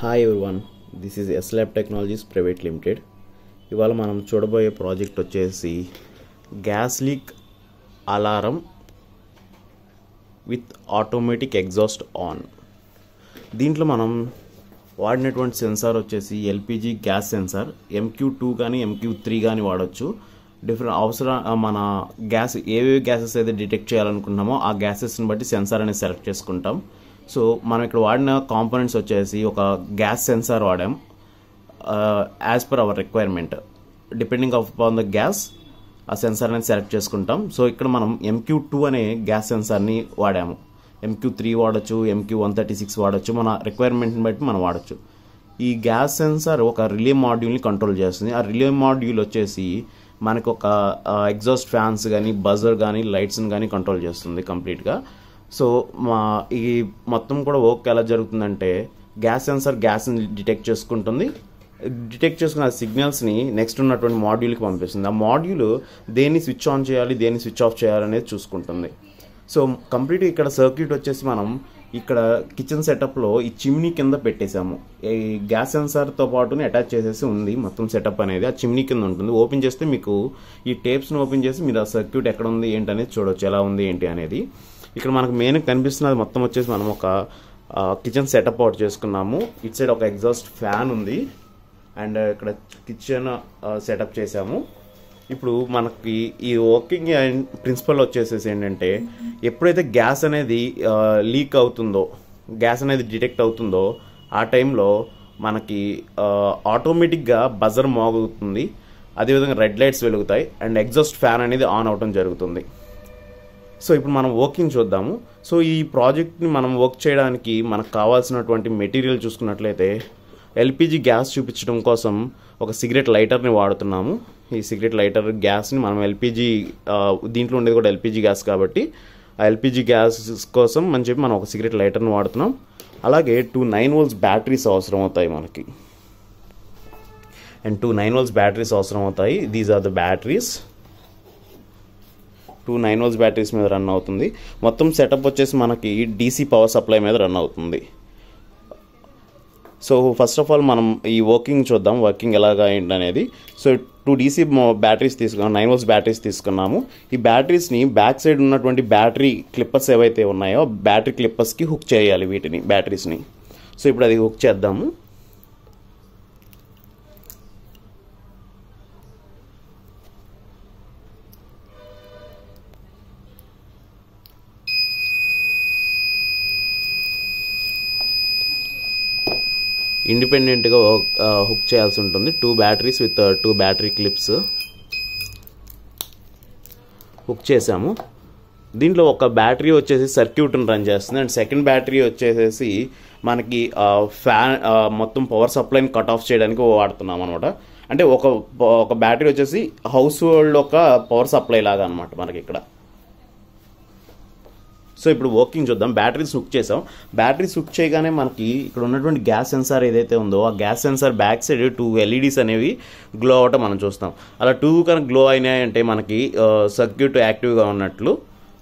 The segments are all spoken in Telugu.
hi everyone this is Eslab technologies private limited ఇవాళ మనం చూడబోయే ప్రాజెక్ట్ వచ్చేసి gas leak alarm with automatic exhaust on దీంట్లో మనం వాడినటువంటి సెన్సార్ వచ్చేసి LPG gas sensor MQ two కానీ ఎంక్యూ త్రీ కానీ వాడచ్చు డిఫరెంట్ అవసరం మన గ్యాస్ ఏవేవి గ్యాసెస్ అయితే డిటెక్ట్ చేయాలనుకుంటున్నామో ఆ గ్యాసెస్ని బట్టి సెన్సార్ అనేది సెలెక్ట్ చేసుకుంటాం సో మనం ఇక్కడ వాడిన కాంపోనెంట్స్ వచ్చేసి ఒక గ్యాస్ సెన్సార్ వాడాం as per our requirement depending on the gas ఆ సెన్సార్ అనేది సెలెక్ట్ చేసుకుంటాం సో ఇక్కడ మనం ఎంక్యూ టూ అనే గ్యాస్ సెన్సార్ని వాడాము ఎంక్యూ త్రీ వాడచ్చు ఎంక్యూ వన్ థర్టీ సిక్స్ వాడచ్చు మన రిక్వైర్మెంట్ని బట్టి మనం వాడచ్చు ఈ గ్యాస్ సెన్సార్ ఒక రిలే మాడ్యూల్ని కంట్రోల్ చేస్తుంది ఆ రిలే మాడ్యూల్ వచ్చేసి మనకు ఒక ఎగ్జాస్ట్ ఫ్యాన్స్ కానీ బజర్ కానీ లైట్స్ని కానీ కంట్రోల్ చేస్తుంది కంప్లీట్గా సో మా ఈ మొత్తం కూడా వర్క్ ఎలా జరుగుతుందంటే గ్యాస్ సెన్సార్ గ్యాస్ని డిటెక్ట్ చేసుకుంటుంది డిటెక్ట్ చేసుకున్న సిగ్నల్స్ని నెక్స్ట్ ఉన్నటువంటి మాడ్యూల్కి పంపిస్తుంది ఆ మాడ్యూల్ దేన్ని స్విచ్ ఆన్ చేయాలి దేన్ని స్విచ్ ఆఫ్ చేయాలనేది చూసుకుంటుంది సో కంప్లీట్ ఇక్కడ సర్క్యూట్ వచ్చేసి మనం ఇక్కడ కిచెన్ సెటప్లో ఈ చిమ్నీ కింద పెట్టేశాము ఈ గ్యాస్ సెన్సార్తో పాటునే అటాచ్ చేసేసి ఉంది మొత్తం సెటప్ అనేది ఆ చిమ్నీ కింద ఉంటుంది ఓపెన్ చేస్తే మీకు ఈ టేప్స్ని ఓపెన్ చేసి మీరు ఆ సర్క్యూట్ ఎక్కడ ఉంది ఏంటి అనేది చూడొచ్చు ఎలా ఉంది ఏంటి అనేది ఇక్కడ మనకు మెయిన్ కనిపిస్తున్నది మొత్తం వచ్చేసి మనం ఒక కిచెన్ సెటప్ అవుట్ చేసుకున్నాము ఇట్ సైడ్ ఒక ఎగ్జాస్ట్ ఫ్యాన్ ఉంది అండ్ ఇక్కడ కిచెన్ సెటప్ చేసాము ఇప్పుడు మనకి ఈ వర్కింగ్ ప్రిన్సిపల్ వచ్చేసేసి ఏంటంటే ఎప్పుడైతే గ్యాస్ అనేది లీక్ అవుతుందో గ్యాస్ అనేది డిటెక్ట్ అవుతుందో ఆ టైంలో మనకి ఆటోమేటిక్గా బజర్ మోగుతుంది అదేవిధంగా రెడ్ లైట్స్ వెలుగుతాయి అండ్ ఎగ్జాస్ట్ ఫ్యాన్ అనేది ఆన్ అవడం జరుగుతుంది సో ఇప్పుడు మనం వర్కింగ్ చూద్దాము సో ఈ ప్రాజెక్ట్ని మనం వర్క్ చేయడానికి మనకు కావాల్సినటువంటి మెటీరియల్ చూసుకున్నట్లయితే ఎల్పిజి గ్యాస్ చూపించడం కోసం ఒక సిగరెట్ లైటర్ని వాడుతున్నాము ఈ సిగరెట్ లైటర్ గ్యాస్ని మనం ఎల్పిజి దీంట్లో ఉండేది కూడా ఎల్పిజి గ్యాస్ కాబట్టి ఆ ఎల్పిజి గ్యాస్ కోసం అని చెప్పి మనం ఒక సిగరెట్ లైటర్ని వాడుతున్నాం అలాగే టూ నైన్ వోల్స్ బ్యాటరీస్ అవసరం అవుతాయి మనకి and two nine volts batteries అవసరం అవుతాయి these are the batteries two nine volts batteries మీద రన్ అవుతుంది మొత్తం సెటప్ వచ్చేసి మనకి డీసీ పవర్ సప్లై మీద రన్ అవుతుంది సో ఫస్ట్ ఆఫ్ ఆల్ మనం ఈ వర్కింగ్ చూద్దాం వర్కింగ్ ఎలాగా ఏంటి అనేది సో టూ డీసీ బ్యాటరీస్ తీసుకున్నాం నైన్ వోల్స్ బ్యాటరీస్ తీసుకున్నాము ఈ బ్యాటరీస్ని బ్యాక్ సైడ్ ఉన్నటువంటి బ్యాటరీ క్లిప్పర్స్ ఏవైతే ఉన్నాయో బ్యాటరీ క్లిప్పర్స్కి హుక్ చేయాలి వీటిని బ్యాటరీస్ని సో ఇప్పుడు అది హుక్ చేద్దాము ఇండిపెండెంట్గా హుక్ చేయాల్సి ఉంటుంది two batteries with two battery clips hook చేసాము దీంట్లో ఒక బ్యాటరీ వచ్చేసి సర్క్యూట్ని రన్ చేస్తుంది అండ్ సెకండ్ బ్యాటరీ వచ్చేసేసి మనకి ఫ్యాన్ మొత్తం పవర్ సప్లైని కట్ ఆఫ్ చేయడానికి వాడుతున్నాం అనమాట అంటే ఒక ఒక బ్యాటరీ వచ్చేసి హౌస్ హోల్డ్ ఒక పవర్ సప్లై లాగా అనమాట మనకి ఇక్కడ సో ఇప్పుడు వర్కింగ్ చూద్దాం బ్యాటరీస్ హుక్ చేసాం బ్యాటరీస్ హుక్ చేయగానే మనకి ఇక్కడ ఉన్నటువంటి గ్యాస్ సెన్సార్ ఏదైతే ఉందో ఆ gas sensor back side two LEDs అనేవి గ్లో అవటం మనం చూస్తాం అలా టూ కనుక గ్లో అయినాయంటే మనకి సర్క్యూట్ యాక్టివ్గా ఉన్నట్లు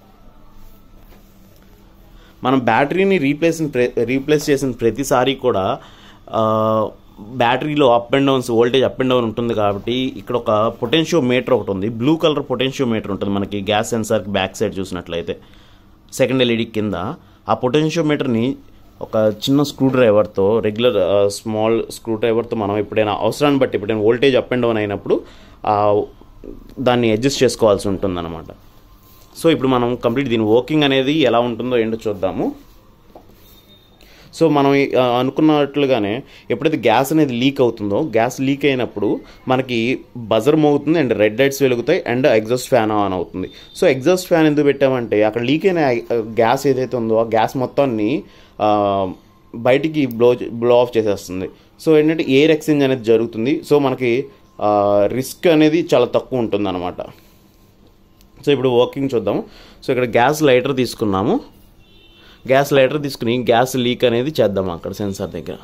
మనం బ్యాటరీని రీప్లేస్ రీప్లేస్ చేసిన ప్రతిసారి కూడా బ్యాటరీలో up and downs voltage up and down ఉంటుంది కాబట్టి ఇక్కడ ఒక పొటెన్షియో మీటర్ ఒకటి ఉంది బ్లూ కలర్ పొటెన్షియో మీటర్ ఉంటుంది మనకి గ్యాస్ సెన్సార్కి బ్యాక్ సైడ్ చూసినట్లయితే సెకండ్ ఎల్ఈడి కింద ఆ పొటెన్షియోమీటర్ని ఒక చిన్న స్క్రూ డ్రైవర్తో రెగ్యులర్ స్మాల్ స్క్రూ డ్రైవర్తో మనం ఎప్పుడైనా అవసరాన్ని బట్టి ఎప్పుడైనా వోల్టేజ్ అప్ అండ్ డౌన్ అయినప్పుడు దాన్ని అడ్జస్ట్ చేసుకోవాల్సి ఉంటుందన్నమాట సో ఇప్పుడు మనం కంప్లీట్ దీని వర్కింగ్ అనేది ఎలా ఉంటుందో ఏంటో చూద్దాము సో మనం అనుకున్నట్లుగానే ఎప్పుడైతే గ్యాస్ అనేది లీక్ అవుతుందో గ్యాస్ లీక్ అయినప్పుడు మనకి బజర్ మోగుతుంది అండ్ రెడ్ లైట్స్ వెలుగుతాయి అండ్ ఎగ్జాస్ట్ ఫ్యాన్ ఆన్ అవుతుంది సో ఎగ్జాస్ట్ ఫ్యాన్ ఎందుకు పెట్టామంటే అక్కడ లీక్ అయిన గ్యాస్ ఏదైతే ఉందో ఆ గ్యాస్ మొత్తాన్ని బయటికి బ్లో బ్లో ఆఫ్ చేసేస్తుంది సో ఏంటంటే ఎయిర్ ఎక్స్చేంజ్ అనేది జరుగుతుంది సో మనకి రిస్క్ అనేది చాలా తక్కువ ఉంటుంది అనమాట సో ఇప్పుడు వర్కింగ్ చూద్దాము సో ఇక్కడ గ్యాస్ లైటర్ తీసుకున్నాము గ్యాస్ లైటర్ తీసుకుని గ్యాస్ లీక్ అనేది చేద్దాం అక్కడ సెన్సార్ దగ్గర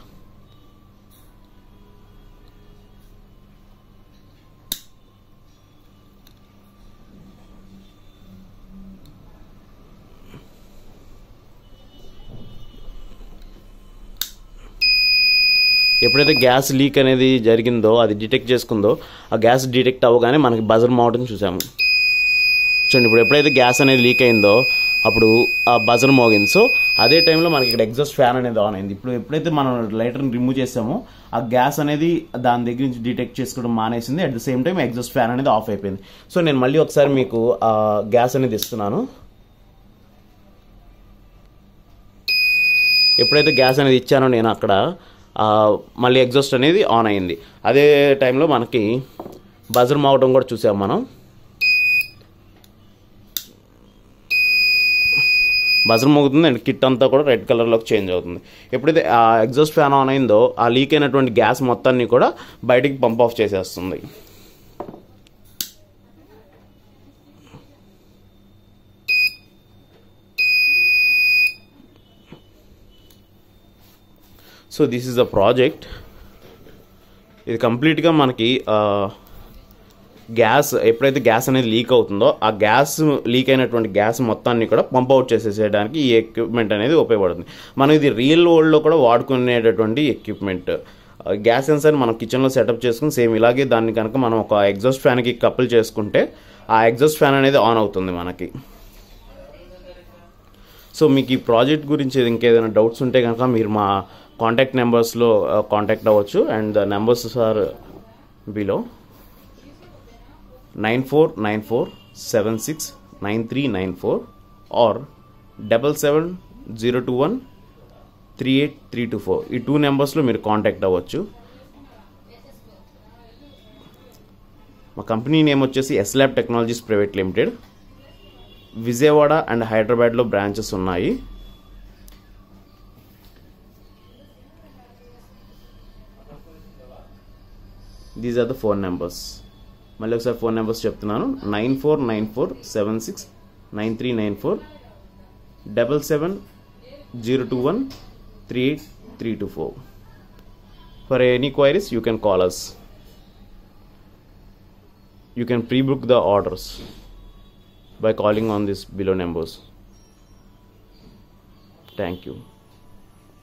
ఎప్పుడైతే గ్యాస్ లీక్ అనేది జరిగిందో అది డిటెక్ట్ చేసుకుందో ఆ గ్యాస్ డిటెక్ట్ అవ్వగానే మనకి బజర్ మోగటం చూసాము చూడండి ఇప్పుడు ఎప్పుడైతే గ్యాస్ అనేది లీక్ అయిందో అప్పుడు ఆ బజర్ మోగింది సో అదే టైంలో మనకి ఇక్కడ ఎగ్జాస్ట్ ఫ్యాన్ అనేది ఆన్ అయింది ఇప్పుడు ఎప్పుడైతే మనం లైటర్ని రిమూవ్ చేసామో ఆ గ్యాస్ అనేది దాని దగ్గర నుంచి డిటెక్ట్ చేసుకోవడం మానేసింది at the same time exhaust fan అనేది ఆఫ్ అయిపోయింది సో నేను మళ్ళీ ఒకసారి మీకు ఆ గ్యాస్ అనేది ఇస్తున్నాను ఎప్పుడైతే గ్యాస్ అనేది ఇచ్చానో నేను అక్కడ ఆ, మళ్ళీ ఎగ్జాస్ట్ అనేది ఆన్ అయింది అదే టైంలో మనకి బజర్ మోగటం కూడా చూసాం మనం బజర్ మోగుతుంది అండ్ కిట్ అంతా కూడా రెడ్ కలర్లోకి చేంజ్ అవుతుంది ఎప్పుడైతే ఆ ఎగ్జాస్ట్ ఫ్యాన్ ఆన్ అయిందో ఆ లీక్ అయినటువంటి గ్యాస్ మొత్తాన్ని కూడా బయటికి పంప్ ఆఫ్ చేసేస్తుంది so this is the project ఇది కంప్లీట్గా మనకి గ్యాస్ ఎప్పుడైతే గ్యాస్ అనేది లీక్ అవుతుందో ఆ గ్యాస్ లీక్ అయినటువంటి గ్యాస్ మొత్తాన్ని కూడా పంప్ అవుట్ చేసేసేయడానికి ఈ ఎక్విప్మెంట్ అనేది ఉపయోగపడుతుంది మనం ఇది రియల్ వరల్డ్లో కూడా వాడుకునేటటువంటి ఎక్విప్మెంట్ గ్యాస్ సెన్సర్ మనం కిచెన్లో సెటప్ చేసుకుని సేమ్ ఇలాగే దాన్ని కనుక మనం ఒక ఎగ్జాస్ట్ ఫ్యాన్కి కపుల్ చేసుకుంటే ఆ ఎగ్జాస్ట్ ఫ్యాన్ అనేది ఆన్ అవుతుంది మనకి సో మీకు ఈ ప్రాజెక్ట్ గురించి ఇంకేదైనా డౌట్స్ ఉంటే కనుక మీరు మా కాంటాక్ట్ నెంబర్స్లో కాంటాక్ట్ అవ్వచ్చు and the numbers are below nine four nine four seven six nine three nine four or double seven zero two one three eight three two four ఈ టూ నెంబర్స్లో మీరు కాంటాక్ట్ అవ్వచ్చు మా కంపెనీ నేమ్ వచ్చేసి Eslab technologies private limited Vijayawada and హైదరాబాద్లో బ్రాంచెస్ ఉన్నాయి these are the phone numbers మళ్ళీ ఒకసారి ఫోన్ నెంబర్స్ చెప్తున్నాను nine four nine four seven six nine three nine four double seven zero two one three eight three two four for any queries you can call us you can pre-book the orders by calling on this below numbers thank you